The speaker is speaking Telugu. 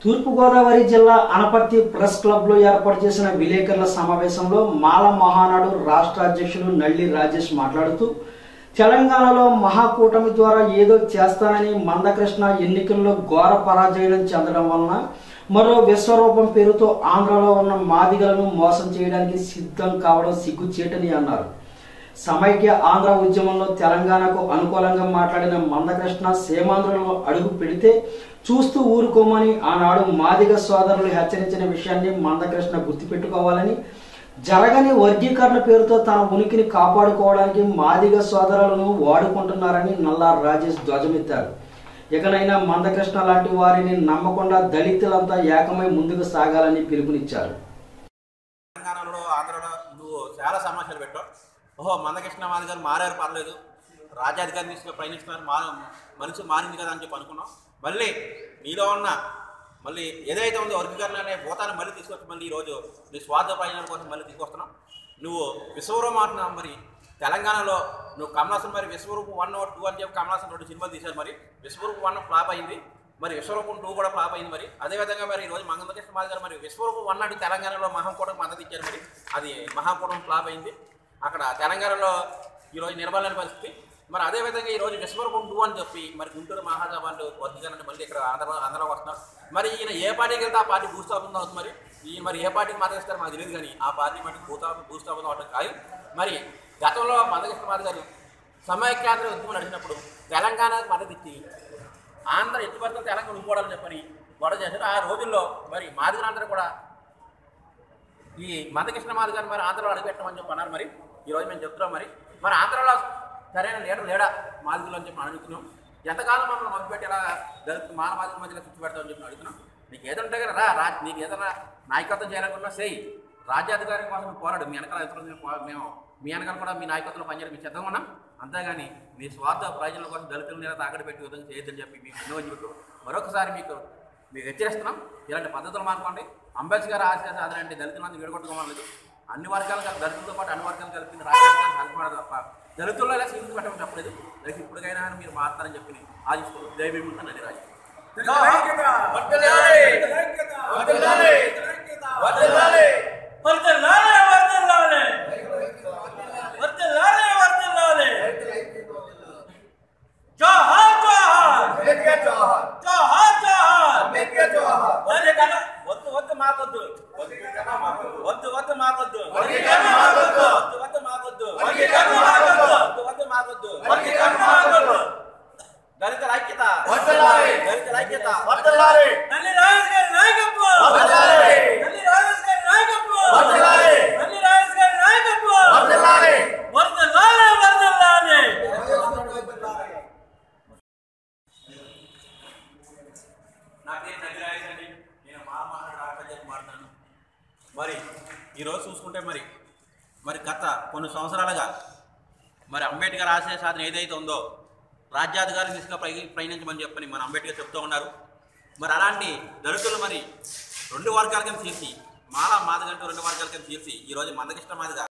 తూర్పుగోదావరి జిల్లా అనపర్తి ప్రెస్ క్లబ్ లో ఏర్పాటు చేసిన విలేకరుల సమావేశంలో మాల మహానాడు రాష్ట్ర అధ్యక్షులు నల్లి రాజేష్ మాట్లాడుతూ తెలంగాణలో మహాకూటమి ద్వారా ఏదో చేస్తానని మందకృష్ణ ఎన్నికల్లో ఘోర పరాజయం చెందడం వలన మరో విశ్వరూపం పేరుతో ఆంధ్రలో ఉన్న మాదిగలను మోసం చేయడానికి సిద్ధం కావడం సిగ్గుచేటని అన్నారు సమైక్య ఆంధ్ర ఉద్యమంలో తెలంగాణకు అనుకూలంగా మాట్లాడిన మందకృష్ణ సీమాంధ్రలో అడుగు పెడితే చూస్తూ ఊరుకోమని ఆనాడు మాదిగ సోదరులు హెచ్చరించిన విషయాన్ని మందకృష్ణ గుర్తుపెట్టుకోవాలని జరగని వర్గీకరణ పేరుతో తన ఉనికిని కాపాడుకోవడానికి మాదిగ సోదరులను వాడుకుంటున్నారని నల్లార్ రాజేష్ ధ్వజమెత్తారు ఇకనైనా మందకృష్ణ లాంటి వారిని నమ్మకుండా దళితులంతా ఏకమై ముందుకు సాగాలని పిలుపునిచ్చారు తెలంగాణలో ఆంధ్రలో నువ్వు చాలా సమస్యలు పెట్టావు ఓహో మందకృష్ణ మాది గారు మారారు పర్లేదు రాజ్యాధికారిని తీసుకుని ప్రయాణిస్తున్నారు మా మనిషి మారింది కదా అని చెప్పి అనుకున్నాం మళ్ళీ నీలో ఉన్న మళ్ళీ ఏదైతే ఉందో వర్గీకరణ అనే భూతాన్ని మళ్ళీ తీసుకొచ్చి మళ్ళీ ఈరోజు నీ స్వార్థ ప్రయోజనాల కోసం మళ్ళీ తీసుకొస్తున్నాం నువ్వు విశ్వరూపం అంటున్నావు మరి తెలంగాణలో నువ్వు కమలాసన్ మరి విశ్వరూపం వన్ ఓ టూ అని చెప్పి కమలాసన్ రెండు సినిమాలు తీశారు మరి విశ్వరూపం వన్ ఫ్లాప్ అయింది మరి విశ్వరూపం టూ కూడా ఫ్లాప్ అయింది మరి అదేవిధంగా మరి ఈరోజు మంగళకృష్ణ మాది గారు మరి విశ్వరూపం వన్ అంటే తెలంగాణలో మహాకూటమి మద్దతు ఇచ్చారు మరి అది మహాకూటమి ఫ్లాప్ అయింది అక్కడ తెలంగాణలో ఈరోజు నిలబడలేని పరిస్థితి మరి అదేవిధంగా ఈరోజు విశ్వరూపం టూ అని చెప్పి మరి గుంటూరు మహాసభలు వర్గీకరణ మళ్ళీ ఇక్కడ ఆంధ్ర ఆంధ్రలో వస్తున్నారు మరి ఈయన ఏ పార్టీకి వెళ్తే ఆ పార్టీ భూస్థాపన అవుతుంది మరి ఈయన మరి ఏ పార్టీకి మద్దతు ఇస్తారో మాకు తెలియదు కానీ ఆ పార్టీ మటుకు భూస్థాపన భూస్థాపన అవడం కాదు మరి గతంలో మందకృష్ణ మాది గారు సమైక్యాంధ్ర ఉద్యమం నడిచినప్పుడు తెలంగాణకు మద్దతు ఇచ్చి ఆంధ్ర ఎత్తుపడితే తెలంగాణ ఉండిపోవాలని చెప్పని గొడవ చేశారు ఆ రోజుల్లో మరి మాదిగలందరూ కూడా ఈ మందకృష్ణ మాది గారు మరి ఆంధ్రలో అడుగుపెట్టమని చెప్పి అన్నారు మరి ఈరోజు మేము చెప్తున్నాం మరి మరి ఆంధ్రలో సరైన లీడర్ లేడా మాదిగలు అని చెప్పి అడుగుతున్నాం ఎంతకాలం మమ్మల్ని మభ్యపెట్టి ఎలా దళిత మానవ మాదిగల మధ్యలో చుట్టు పెడతామని చెప్పి అడుగుతున్నాం నీకు ఏదో ఉంటే కదా రా రా నీకు ఏదైనా నాయకత్వం చేయాలనుకున్నా చేయి రాజ్యాధికారి కోసం పోరాడు మీ వెనకాల ఎంతో మంది పో- మేము మీ వెనకాల కూడా మీ నాయకత్వంలో పనిచేయడం మేము సిద్ధంగా ఉన్నాం అంతేగాని మీ స్వార్థ ప్రయోజనాల కోసం దళితుల మీద తాకట్టు పెట్టి విధంగా చేయొద్దని చెప్పి మీకు వినియోగించుకుంటూ మరొకసారి మీకు మీకు హెచ్చరిస్తున్నాం ఇలాంటి పద్ధతులు మానుకోండి అంబేద్కర్ ఆశయ సాధన అంటే దళితులందరూ విడగొట్టుకోమలేదు అన్ని వర్గాలు కలిపి దళితులతో పాటు అన్ని వర్గాలు కలిపి రాజ్యాంగాన్ని కలపడం తప్ప దళితుల్లో ఇలా సీట్లు పెట్టడం తప్పలేదు లైక్ ఇప్పటికైనా మీరు మారుతారని చెప్పి ఆశిస్తూ దయభీముంటాను నది రాజు వర్ధిల్లాలి, వర్ధిల్లాలి. వర్ధిల్లాలి, వర్ధిల్లాలి. జోహార్, జోహార్. జోహార్, జోహార్. వద్దు కన్నా, వద్దు వద్దు మాకొద్దు వద్దు వద్దు మాకొద్దు వద్దు వద్దు మాకొద్దు వద్దు వద్దు మాకొద్దు దళితుల ఐక్యత దళితుల ఐక్యత నల్లి రాజేష్ గారి నాయకత్వం నల్లి రాజేష్ గారి నాయకత్వం నల్లి రాజేష్ గారి నాయకత్వం వర్ధిల్లాలి వర్ధిల్లాలి నా పేరు నగిరాజ్ అండి నేను మహామహారాడు ఆచార్య మాట్లాడుతాను మరి ఈరోజు చూసుకుంటే మరి మరి గత కొన్ని సంవత్సరాలుగా మరి అంబేద్కర్ ఆశయ సాధన ఏదైతే ఉందో రాజ్యాధికారం తీసుకుని ప్రయ ప్రయాణించమని చెప్పని మన అంబేద్కర్ చెప్తూ ఉన్నారు మరి అలాంటి దళితులు మరి రెండు వర్గాల కింద తీర్చి మాలా మాదిగంటూ రెండు వర్గాల కింద తీర్చి ఈరోజు మందకృష్ణ మాదిగా